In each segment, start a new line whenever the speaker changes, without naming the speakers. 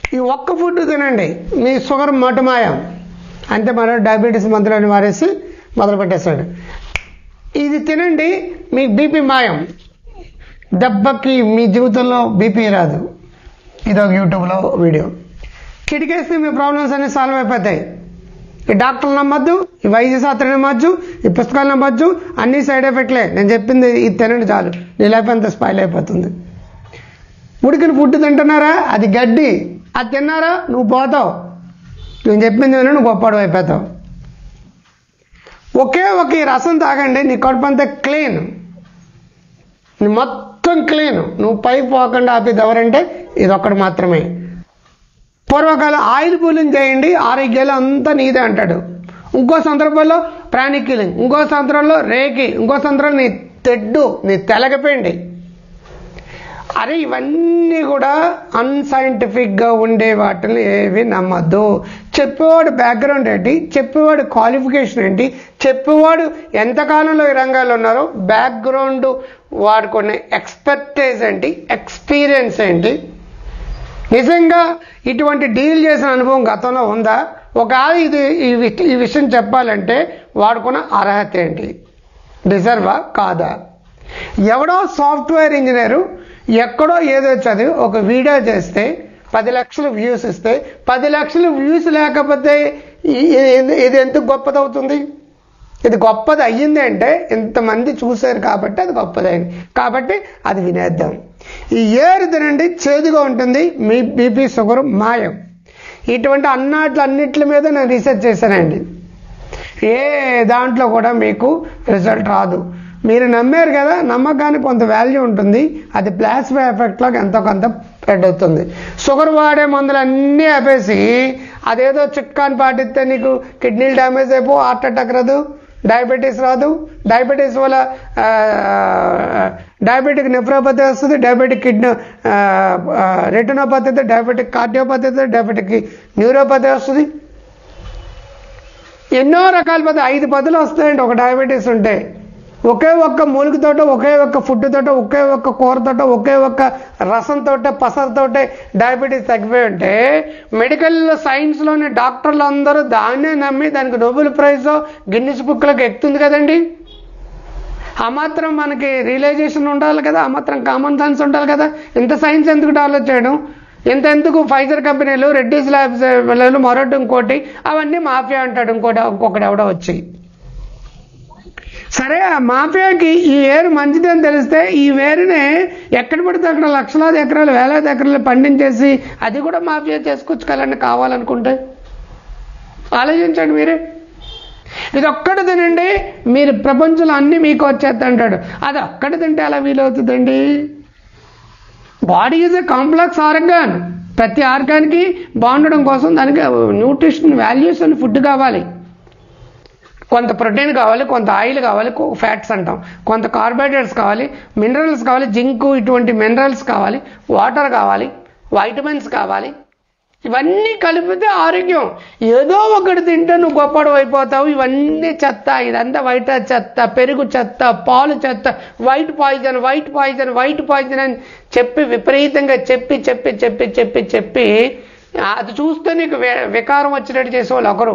ఈ ఒక్క ఫుడ్ తినండి మీ షుగర్ మటుమాయం అంతే మన డయాబెటీస్ మందులని మారేసి మొదలు పెట్టేస్తాడు ఇది తినండి మీ బీపీ మాయం దెబ్బకి మీ జీవితంలో బీపీ రాదు ఇది ఒక యూట్యూబ్లో వీడియో కిటికేస్తే మీ ప్రాబ్లమ్స్ అన్ని సాల్వ్ అయిపోతాయి ఈ డాక్టర్లు నమ్మద్దు ఈ వైద్య శాస్త్రం నమ్మద్దు ఈ పుస్తకాలు నమ్మద్దు అన్ని సైడ్ ఎఫెక్ట్లే నేను చెప్పింది ఇది తినండి చాలు నీ లైఫ్ అంతా స్పాయిల్ అయిపోతుంది ఉడికిన ఫుడ్ తింటున్నారా అది గడ్డి అది తిన్నారా నువ్వు పోతావు నేను చెప్పింది విను నువ్వు గొప్పడు అయిపోతావు ఒకే ఒక ఈ రసం తాగండి నీ కడుపు అంతా క్లీన్ నీ మొత్తం క్లీన్ నువ్వు పై పోకుండా ఆపేది ఎవరంటే ఇది ఒక్కడు మాత్రమే పూర్వకాలం ఆయిల్ పూలింగ్ చేయండి ఆరోగ్యాలు అంతా నీదే అంటాడు ఇంకో సందర్భంలో ప్రాణిక్ కిలింగ్ ఇంకో సందర్భంలో రేకి ఇంకో సందర్భంలో నీ తెడ్డు నీ తెలగపిండి అరే ఇవన్నీ కూడా అన్సైంటిఫిక్గా ఉండే వాటిని ఏవి నమ్మద్దు చెప్పేవాడు బ్యాక్గ్రౌండ్ ఏంటి చెప్పేవాడు క్వాలిఫికేషన్ ఏంటి చెప్పేవాడు ఎంతకాలంలో ఈ రంగాల్లో ఉన్నారో బ్యాక్గ్రౌండ్ వాడుకునే ఎక్స్పర్టైజ్ ఏంటి ఎక్స్పీరియన్స్ ఏంటి నిజంగా ఇటువంటి డీల్ చేసిన అనుభవం గతంలో ఉందా ఒక ఇది ఈ వి- ఈ విషయం చెప్పాలంటే వాడుకున్న అర్హత ఏంటి డిజర్వా కాదా ఎవడో సాఫ్ట్వేర్ ఇంజనీరు ఎక్కడో ఏదో చదివి ఒక వీడియో చేస్తే పది లక్షలు వ్యూస్ ఇస్తే పది లక్షలు వ్యూస్ లేకపోతే ఈ- ఇది ఇది ఎంత గొప్పదవుతుంది ఇది గొప్పది అయ్యింది అంటే ఇంతమంది చూశారు కాబట్టి అది గొప్పదైంది కాబట్టి అది వినేద్దాం ఈ ఏరు తినండి చేదుగా ఉంటుంది మీ బీపీ షుగర్ మాయం ఇటువంటి అన్నాట్లు అన్నిటి మీద నేను రీసెర్చ్ చేశానండి ఏ దాంట్లో కూడా మీకు రిజల్ట్ రాదు మీరు నమ్మారు కదా నమ్మకానికి కొంత వాల్యూ ఉంటుంది అది ప్లాస్మా ఎఫెక్ట్లోకి ఎంతో కొంత స్ప్రెడ్ అవుతుంది షుగర్ వాడే మందులు అన్నీ ఆపేసి అదేదో చిట్కాని పాటిస్తే నీకు కిడ్నీలు డ్యామేజ్ అయిపో హార్ట్ అటాక్ రాదు డయాబెటీస్ రాదు డయాబెటీస్ వల్ల డయాబెటిక్ నెఫ్రోపతి వస్తుంది డయాబెటిక్ కిడ్నీ రెటినోపతి అయితే డయాబెటిక్ కార్డియోపతి అయితే డయాబెటిక్ న్యూరోపతి వస్తుంది ఎన్నో రకాల పద్ధతి ఐదు పద్ధతులు వస్తాయండి ఒక డయాబెటీస్ ఉంటే ఒకే ఒక్క మూలికతోట ఒకే ఒక్క ఫుడ్ తోట ఒకే ఒక్క కూరతోట ఒకే ఒక్క రసంతోట పసరతోటే డయాబెటీస్ తగ్గిపోయి ఉంటే మెడికల్ సైన్స్లోని డాక్టర్లు అందరూ దాన్నే నమ్మి దానికి నోబెల్ ప్రైజ్ గిన్నిస్ బుక్లకు ఎక్కుతుంది కదండి ఆ మాత్రం మనకి రియలైజేషన్ ఉండాలి కదా ఆ మాత్రం కామన్ సెన్స్ ఉండాలి కదా ఇంత సైన్స్ ఎందుకు డెవలప్ చేయడం ఇంత ఎందుకు ఫైజర్ కంపెనీలు రెడ్డిస్ ల్యాబ్స్ వాళ్ళు మరొకటి ఇంకోటి అవన్నీ మాఫియా అంటాడు ఇంకోటి ఇంకొకటి ఎవడో వచ్చి సరే ఆ మాఫియాకి ఈ ఏరు మంచిదని తెలిస్తే ఈ వేరునే ఎక్కడ పడితే అక్కడ లక్షలాది ఎకరాలు వేలాది ఎకరాలు పండించేసి అది కూడా మాఫియా చేసుకోవచ్చు కదండి కావాలనుకుంటే ఆలోచించండి మీరే ఇది ఒక్కటి తినండి మీరు ప్రపంచంలో అన్ని మీకు వచ్చేస్తా అంటాడు అది ఒక్కటి తింటే ఎలా వీలవుతుందండి body is a complex organ ప్రతి ఆర్గాన్కి బాగుండడం కోసం దానికి న్యూట్రిషన్ వాల్యూస్ అని ఫుడ్ కావాలి కొంత ప్రోటీన్ కావాలి కొంత ఆయిల్ కావాలి ఫ్యాట్స్ అంటాం కొంత కార్బోహైడ్రేట్స్ కావాలి మినరల్స్ కావాలి జింక్ ఇటువంటి మినరల్స్ కావాలి వాటర్ కావాలి వైటమిన్స్ కావాలి ఇవన్నీ కలిపితే ఆరోగ్యం ఏదో ఒకటి తింటే నువ్వు గొప్పడు అయిపోతావు ఇవన్నీ చెత్త ఇదంతా వైట్ చెత్త పెరుగు చెత్త పాలు చెత్త white poison white poison white poison అని చెప్పి విపరీతంగా చెప్పి చెప్పి చెప్పి చెప్పి చెప్పి అది చూస్తే నీకు వి- వికారం వచ్చినట్టు చేసేవాళ్ళు ఒకరు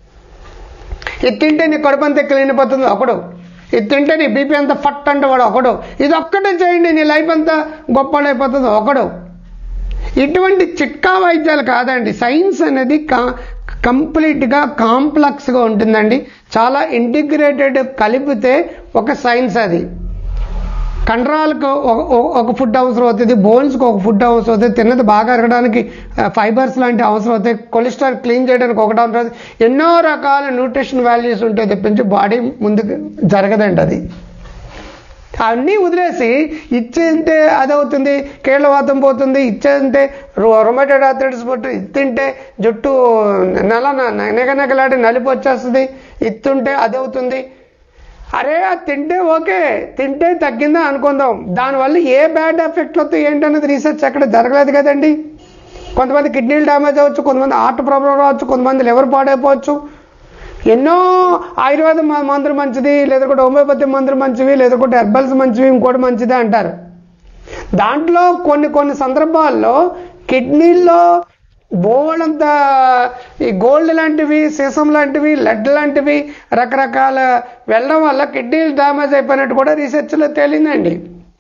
ఇది తింటే నీ కడుపు అంతా క్లీనిపోతుంది ఒకడు ఇది తింటే నీ బీపీ అంతా ఫట్ అంటే వాడు ఒకడు ఇది ఒక్కటే చేయండి నీ లైఫ్ అంతా గొప్పడైపోతుంది ఒకడు ఇటువంటి చిట్కా వైద్యాలు కాదండి సైన్స్ అనేది కా కంప్లీట్గా కాంప్లెక్స్గా ఉంటుందండి చాలా ఇంటిగ్రేటెడ్ కలిపితే ఒక సైన్స్ అది కండరాలకు ఒక- ఒక- ఒక ఫుడ్ అవసరం అవుతుంది బోన్స్కి ఒక ఫుడ్ అవసరం అవుతుంది తిన్నది బాగా అరగడానికి ఫైబర్స్ లాంటి అవసరం అవుతాయి కొలెస్ట్రాల్ క్లీన్ చేయడానికి ఒకటి ఉంటుంది ఎన్నో రకాల న్యూట్రిషన్ వాల్యూస్ ఉంటాయి తప్పించి బాడీ ముందుకు జరగదండి అది అన్నీ వదిలేసి ఇచ్చేంటే అదవుతుంది కీళ్ళవాతం పోతుంది ఇచ్చేంటే రొమాటోడ్ ఆర్థరైటిస్ పోతుంది ఇది తింటే జుట్టు నెల నెగనెగలాడి నలిపి వచ్చేస్తుంది ఇత్తుంటే అదవుతుంది అరే అది తింటే ఓకే తింటే తగ్గిందా అనుకుందాం దానివల్ల ఏ బ్యాడ్ ఎఫెక్ట్ వస్తాయి ఏంటన్నది రీసెర్చ్ ఎక్కడ జరగలేదు కదండి కొంతమంది కిడ్నీలు డ్యామేజ్ అవ్వచ్చు కొంతమంది హార్ట్ ప్రాబ్లం రావచ్చు కొంతమంది లివర్ పాడైపోవచ్చు ఎన్నో ఆయుర్వేద మ- మందులు మంచిది లేదంటే హోమియోపతి మందులు మంచివి లేదంటే హెర్బల్స్ మంచివి ఇంకోటి మంచిది అంటారు దాంట్లో కొన్ని కొన్ని సందర్భాల్లో కిడ్నీల్లో బోళ్ళంత ఈ గోల్డ్ లాంటివి సీసం లాంటివి లెడ్ లాంటివి రకరకాల వెళ్ళడం వల్ల కిడ్నీలు డ్యామేజ్ అయిపోయినట్టు కూడా రీసెర్చ్లో తేలిందండి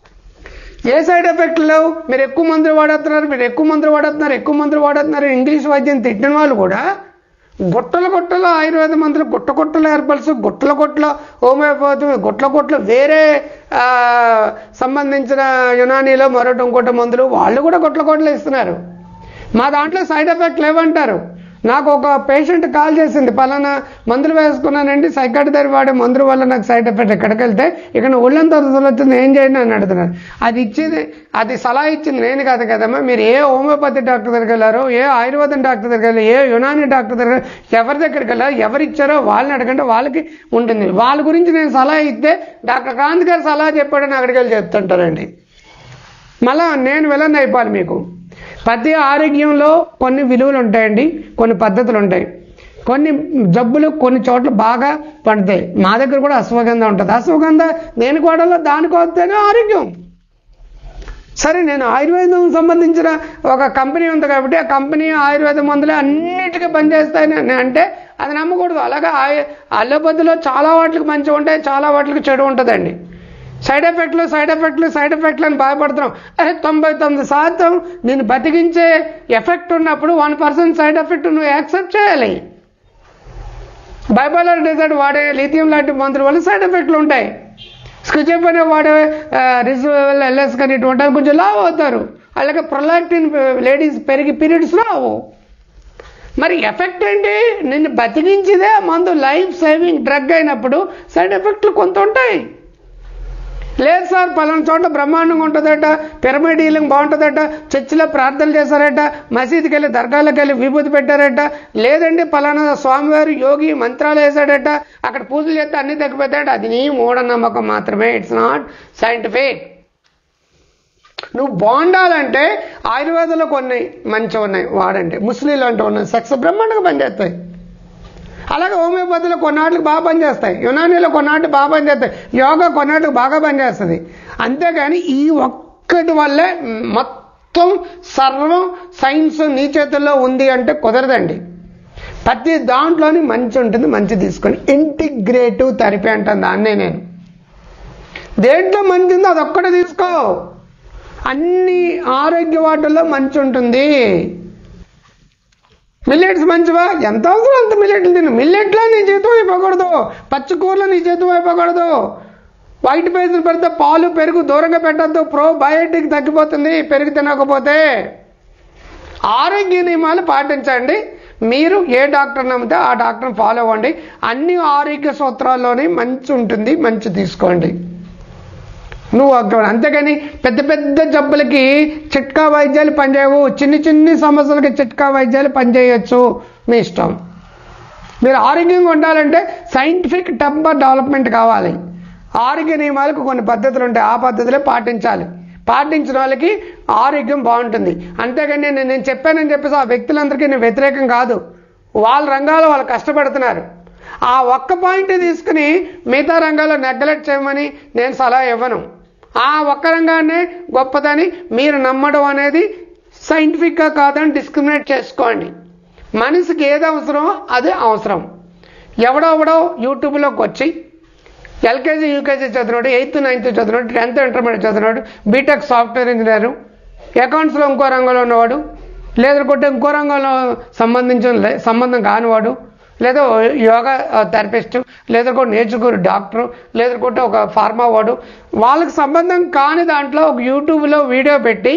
ఏ సైడ్ ఎఫెక్ట్ లేవు మీరు ఎక్కువ మందులు వాడుతున్నారు మీరు ఎక్కువ మందులు వాడుతున్నారు ఎక్కువ మందులు వాడుతున్నారు ఇంగ్లీష్ వైద్యం తిట్టిన వాళ్ళు కూడా గుట్టల గుట్టల ఆయుర్వేద మందులు గుట్ట గుట్టల హెర్బల్స్ గుట్టల గుట్టల హోమియోపతి గుట్ల గుట్టల వేరే ఆ, సంబంధించిన యునానీలో మరొకటి ఇంకోటి మందులు వాళ్ళు కూడా గుట్ల గుట్టలు ఇస్తున్నారు మా దాంట్లో సైడ్ ఎఫెక్ట్ లేవంటారు నాకు ఒక పేషెంట్ కాల్ చేసింది పలానా మందులు వేసుకున్నానండి సైకాట్రీ వాడే మందుల వల్ల నాకు సైడ్ ఎఫెక్ట్ ఎక్కడికి వెళ్తే ఇక్కడ ఒళ్ళంత రుజువులు వచ్చింది ఏం చేయండి అని అడుగుతున్నారు అది ఇచ్చింది అది సలహా ఇచ్చింది నేను కాదు కదమ్మా మీరు ఏ హోమియోపతి డాక్టర్ దగ్గరికి వెళ్ళారో ఏ ఆయుర్వేదం డాక్టర్ దగ్గరికి వెళ్ళారు ఏ యునాని డాక్టర్ దగ్గర ఎవరి దగ్గరికి వెళ్ళారు ఎవరు ఇచ్చారో వాళ్ళని అడగంటే వాళ్ళకి ఉంటుంది వాళ్ళ గురించి నేను సలహా ఇస్తే డాక్టర్ కాంత్ గారు సలహా చెప్పాడని అక్కడికి వెళ్ళి చెప్తుంటారండి మళ్ళా నేను విలన్ అయిపోవాలి మీకు ప్రతి ఆరోగ్యంలో కొన్ని విలువలు ఉంటాయండి కొన్ని పద్ధతులు ఉంటాయి కొన్ని జబ్బులు కొన్ని చోట్ల బాగా పడతాయి మా దగ్గర కూడా అశ్వగంధ ఉంటుంది అశ్వగంధ దేనికి వాడాలో దానికి వస్తేనే ఆరోగ్యం సరే నేను ఆయుర్వేదం సంబంధించిన ఒక కంపెనీ ఉంది కాబట్టి ఆ కంపెనీ ఆయుర్వేద మందులు అన్నిటికీ పనిచేస్తాయని అని అంటే అది నమ్మకూడదు అలాగే ఆయు అల్లోపతిలో చాలా వాటికి మంచి ఉంటాయి చాలా వాటికి చెడు ఉంటుందండి సైడ్ ఎఫెక్ట్లు సైడ్ ఎఫెక్ట్లు సైడ్ ఎఫెక్ట్లు అని భయపడుతున్నాం అరే తొంభై తొమ్మిది శాతం నేను బతికించే ఎఫెక్ట్ ఉన్నప్పుడు వన్ పర్సెంట్ సైడ్ ఎఫెక్ట్ నువ్వు యాక్సెప్ట్ చేయాలి బైపోలర్ డిజార్డ్ వాడే లిథియం లాంటి మందుల వల్ల సైడ్ ఎఫెక్ట్లు ఉంటాయి స్కిజోపైన వాడే రిజువల్ ఎల్ఎస్ కానీ ఇటువంటి వాళ్ళు కొంచెం లావ్ అవుతారు అలాగే ప్రొలాక్టిన్ లేడీస్ పెరిగి పీరియడ్స్ రావు మరి ఎఫెక్ట్ ఏంటి నిన్ను బతికించిదే ఆ మందు లైఫ్ సేవింగ్ డ్రగ్ అయినప్పుడు సైడ్ ఎఫెక్ట్లు కొంత ఉంటాయి లేదు సార్ పలానా చోట బ్రహ్మాండంగా ఉంటుందట పిరమిడ్ హీలింగ్ బాగుంటుందట చర్చిలో ప్రార్థనలు చేశారట మసీదుకి వెళ్ళి దర్గాలకు వెళ్ళి విభూతి పెట్టారట లేదండి పలానా స్వామివారు యోగి మంత్రాలు వేశాడట అక్కడ పూజలు చేస్తే అన్ని తగ్గిపోతాడట అది నీ మూఢనమ్మకం మాత్రమే ఇట్స్ నాట్ సైంటిఫిక్ నువ్వు బాగుండాలంటే ఆయుర్వేదంలో కొన్ని మంచిగా ఉన్నాయి వాడండి ముస్లింలు అంటూ ఉన్నాయి సెక్స్ బ్రహ్మాండంగా పనిచేస్తాయి అలాగే హోమియోపతిలో కొన్నాటికి బాగా పనిచేస్తాయి యునానీలో కొన్నాటికి బాగా పనిచేస్తాయి యోగా కొన్నాటికి బాగా పనిచేస్తుంది అంతేగాని ఈ ఒక్కటి వల్లే మొత్తం సర్వం సైన్స్ నీ చేతుల్లో ఉంది అంటే కుదరదండి ప్రతి దాంట్లోని మంచి ఉంటుంది మంచి తీసుకోండి ఇంటిగ్రేటివ్ థెరపీ అంటాను దాన్నే నేను దేంట్లో మంచి ఉందో అదొక్కటే తీసుకో అన్ని ఆరోగ్య వాటిల్లో మంచి ఉంటుంది మిల్లెట్స్ మంచివా ఎంత అవసరం అంత మిల్లెట్లు తిను మిల్లెట్లో నీ జీతం అయిపోకూడదు పచ్చి కూరలో నీ జీతం అయిపోకూడదు వైట్ పేజీలు పెడితే పాలు పెరుగు దూరంగా పెట్టద్దు ప్రోబయోటిక్ తగ్గిపోతుంది పెరుగు తినకపోతే ఆరోగ్య నియమాలు పాటించండి మీరు ఏ డాక్టర్ నమ్మితే ఆ డాక్టర్ని ఫాలో అవ్వండి అన్ని ఆరోగ్య సూత్రాల్లోనే మంచి ఉంటుంది మంచి తీసుకోండి నువ్వు అక్కడ అంతేగాని పెద్ద పెద్ద జబ్బులకి చిట్కా వైద్యాలు పనిచేయవు చిన్ని చిన్ని సమస్యలకి చిట్కా వైద్యాలు పనిచేయచ్చు మీ ఇష్టం మీరు ఆరోగ్యంగా ఉండాలంటే సైంటిఫిక్ టెంపర్ డెవలప్మెంట్ కావాలి ఆరోగ్య నియమాలకు కొన్ని పద్ధతులు ఉంటాయి ఆ పద్ధతులే పాటించాలి పాటించిన వాళ్ళకి ఆరోగ్యం బాగుంటుంది అంతేగాని నేను నేను చెప్పానని చెప్పేసి ఆ వ్యక్తులందరికీ నేను వ్యతిరేకం కాదు వాళ్ళ రంగాల్లో వాళ్ళు కష్టపడుతున్నారు ఆ ఒక్క పాయింట్ తీసుకుని మిగతా రంగాల్లో నెగ్లెక్ట్ చేయమని నేను సలహా ఇవ్వను ఆ ఒక్క రంగాన్నే గొప్పదని మీరు నమ్మడం అనేది సైంటిఫిక్గా కాదని డిస్క్రిమినేట్ చేసుకోండి మనిషికి ఏది అవసరమో అదే అవసరం ఎవడో ఎవడో యూట్యూబ్లోకి వచ్చి ఎల్కేజీ యూకేజీ చదివినాడు ఎయిత్ నైన్త్ చదివినాడు టెన్త్ ఇంటర్మీడియట్ చదివినాడు బీటెక్ సాఫ్ట్వేర్ ఇంజనీర్ అకౌంట్స్లో ఇంకో రంగంలో ఉన్నవాడు లేదంటే ఇంకో రంగంలో సంబంధించిన లే- సంబంధం కానివాడు లేదా యోగా థెరపిస్ట్ లేదా కూడా నేర్చుకుని డాక్టర్ లేదంటే ఒక ఫార్మా వాడు వాళ్ళకి సంబంధం కాని దాంట్లో ఒక యూట్యూబ్లో వీడియో పెట్టి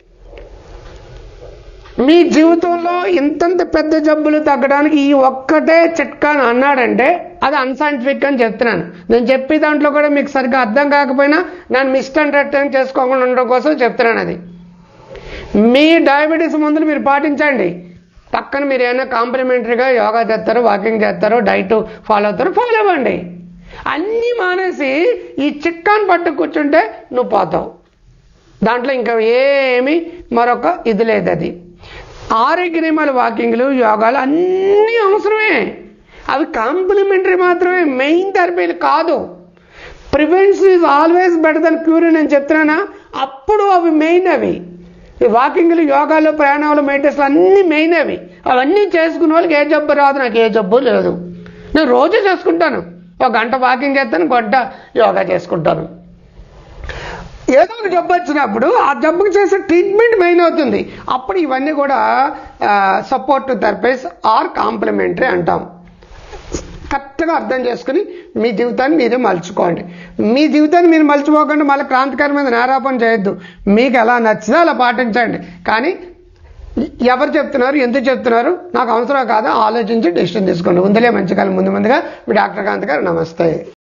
మీ జీవితంలో ఇంతంత పెద్ద జబ్బులు తగ్గడానికి ఈ ఒక్కటే చిట్కా అని అన్నాడంటే అది అన్సైంటిఫిక్ అని చెప్తున్నాను నేను చెప్పే దాంట్లో కూడా మీకు సరిగ్గా అర్థం కాకపోయినా నన్ను మిస్అండర్స్టాండ్ చేసుకోకుండా ఉండడం కోసం చెప్తున్నాను అది మీ డయాబెటీస్ మందులు మీరు పాటించండి పక్కన మీరు ఏమైనా కాంప్లిమెంటరీగా యోగా చేస్తారో వాకింగ్ చేస్తారో డైట్ ఫాలో అవుతారో ఫాలో అవ్వండి అన్నీ మానేసి ఈ చిట్కాను పట్టు కూర్చుంటే నువ్వు పోతావు దాంట్లో ఇంకా ఏమి మరొక ఇది లేదు అది ఆరోగ్య నియమాలు వాకింగ్లు యోగాలు అన్నీ అవసరమే అవి కాంప్లిమెంటరీ మాత్రమే మెయిన్ థెరపీలు కాదు prevention is always better than cure నేను చెప్తున్నానా అప్పుడు అవి మెయిన్ అవి ఈ వాకింగ్లు యోగాలు ప్రయాణాలు మెడిటేషన్ అన్నీ మెయిన్ అవి అవన్నీ చేసుకునే వాళ్ళకి ఏ జబ్బు రాదు నాకు ఏ జబ్బు లేదు నేను రోజు చేసుకుంటాను ఒక గంట వాకింగ్ చేస్తాను గంట యోగా చేసుకుంటాను ఏదో ఒక జబ్బు వచ్చినప్పుడు ఆ జబ్బుకి చేసే ట్రీట్మెంట్ మెయిన్ అవుతుంది అప్పుడు ఇవన్నీ కూడా సపోర్ట్ థెరపీస్ ఆర్ కాంప్లిమెంటరీ అంటాం కరెక్ట్గా అర్థం చేసుకుని మీ జీవితాన్ని మీరే మలుచుకోండి మీ జీవితాన్ని మీరు మలుచుకోకుండా మళ్ళీ క్రాంతికరమైన నేరాపం చేయొద్దు మీకు ఎలా నచ్చితే అలా పాటించండి కానీ ఎవరు చెప్తున్నారు ఎందుకు చెప్తున్నారు నాకు అవసరం కాదా ఆలోచించి డెసిషన్ తీసుకోండి ఉందలే మంచి కాలం ముందు ముందుగా మీ డాక్టర్ కాంత్ గారు నమస్తే